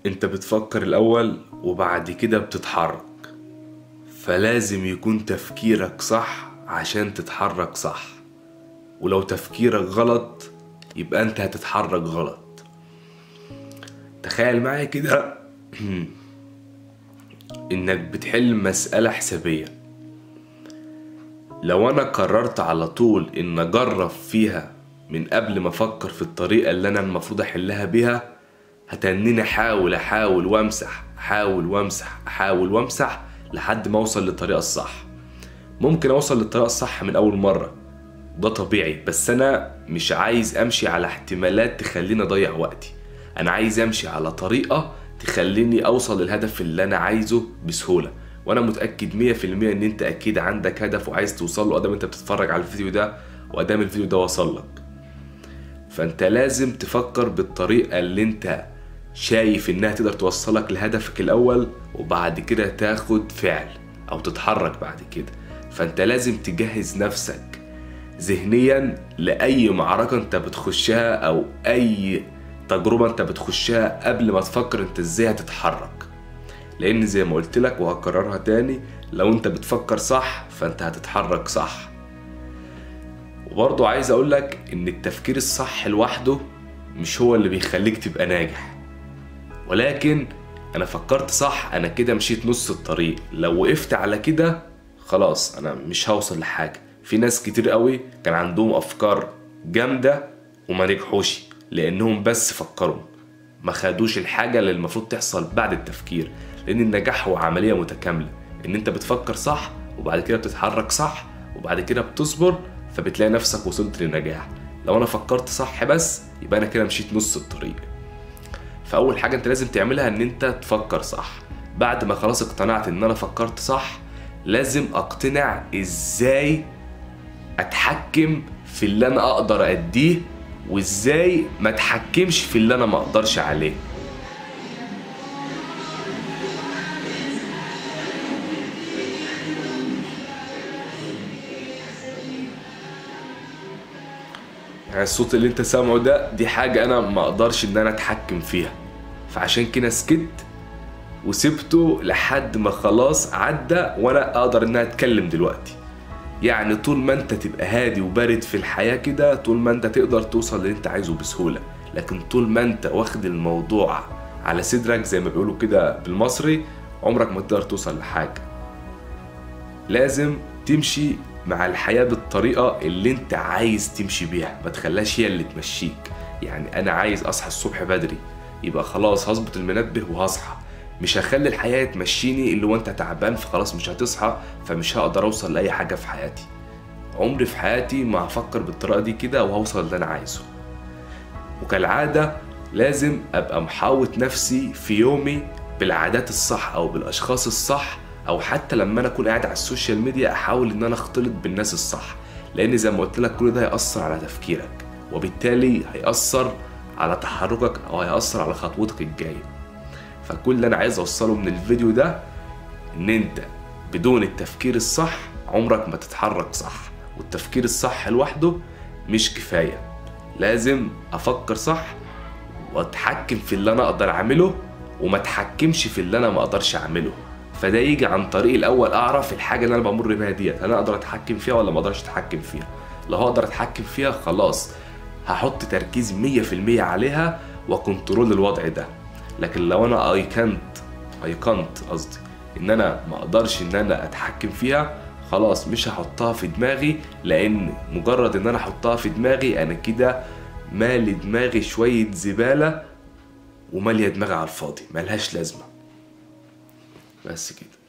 انت بتفكر الاول وبعد كده بتتحرك فلازم يكون تفكيرك صح عشان تتحرك صح ولو تفكيرك غلط يبقى انت هتتحرك غلط تخيل معايا كده انك بتحل مسألة حسابية لو انا قررت على طول ان اجرب فيها من قبل ما افكر في الطريقة اللي انا المفروض احلها بيها هتنيني احاول احاول وامسح احاول وامسح احاول وامسح لحد ما اوصل للطريقة الصح ممكن اوصل للطريقة الصح من اول مرة ده طبيعي بس انا مش عايز امشي على احتمالات تخليني اضيع وقتي انا عايز امشي على طريقة تخليني اوصل للهدف اللي انا عايزه بسهولة وانا متأكد مية في المية ان انت اكيد عندك هدف وعايز توصل له ادام انت بتتفرج على الفيديو ده وادام الفيديو ده وصل لك فانت لازم تفكر بالطريقة اللي انت شايف انها تقدر توصلك لهدفك الاول وبعد كده تاخد فعل او تتحرك بعد كده فانت لازم تجهز نفسك ذهنيا لاي معركة انت بتخشها او اي تجربة انت بتخشها قبل ما تفكر انت ازاي هتتحرك لان زي ما قلت لك وهكررها تاني لو انت بتفكر صح فانت هتتحرك صح وبرضه عايز اقول لك ان التفكير الصح لوحده مش هو اللي بيخليك تبقى ناجح ولكن انا فكرت صح انا كده مشيت نص الطريق لو وقفت على كده خلاص انا مش هوصل لحاجه في ناس كتير قوي كان عندهم افكار جامده وما نجحوش لانهم بس فكروا ما خدوش الحاجه اللي المفروض تحصل بعد التفكير لان النجاح هو عمليه متكامله ان انت بتفكر صح وبعد كده بتتحرك صح وبعد كده بتصبر فبتلاقي نفسك وصلت للنجاح لو انا فكرت صح بس يبقى انا كده مشيت نص الطريق فاول حاجه انت لازم تعملها ان انت تفكر صح بعد ما خلاص اقتنعت ان انا فكرت صح لازم اقتنع ازاي اتحكم في اللي انا اقدر اديه وازاي ما اتحكمش في اللي انا ما اقدرش عليه يعني الصوت اللي انت سامعه ده دي حاجة انا ما اقدرش ان انا اتحكم فيها فعشان كده سكت وسبته لحد ما خلاص عدى وانا اقدر ان انا اتكلم دلوقتي يعني طول ما انت تبقى هادي وبارد في الحياة كده طول ما انت تقدر توصل اللي انت عايزه بسهولة لكن طول ما انت واخد الموضوع على صدرك زي ما بيقولوا كده بالمصري عمرك ما تقدر توصل لحاجة لازم تمشي مع الحياة بالطريقة اللي انت عايز تمشي بيها ما تخليهاش هي اللي تمشيك يعني انا عايز اصحى الصبح بدري يبقى خلاص هظبط المنبه وهصحى مش هخلي الحياة تمشيني اللي هو انت تعبان فخلاص مش هتصحى فمش هقدر اوصل لاي حاجة في حياتي عمري في حياتي ما هفكر بالطريقة دي كده وهوصل اللي انا عايزه وكالعادة لازم ابقى محاوط نفسي في يومي بالعادات الصح او بالاشخاص الصح او حتى لما انا اكون قاعد على السوشيال ميديا احاول ان انا اختلط بالناس الصح لان زي ما قلت لك كل ده هيأثر على تفكيرك وبالتالي هيأثر على تحركك او هيأثر على خطوتك الجايه فكل اللي انا عايز اوصله من الفيديو ده ان انت بدون التفكير الصح عمرك ما تتحرك صح والتفكير الصح لوحده مش كفايه لازم افكر صح واتحكم في اللي انا اقدر اعمله وما اتحكمش في اللي انا ما اقدرش اعمله فده يجي عن طريق الاول اعرف الحاجه اللي انا بمر بيها ديت انا اقدر اتحكم فيها ولا ما اقدرش اتحكم فيها لو هقدر اتحكم فيها خلاص هحط تركيز 100% عليها وكنترول الوضع ده لكن لو انا ايكنت ايقنت قصدي ان انا ما اقدرش ان انا اتحكم فيها خلاص مش هحطها في دماغي لان مجرد ان انا احطها في دماغي انا كده مالي دماغي شويه زباله وماليه دماغي على الفاضي ملهاش لازمه بس كده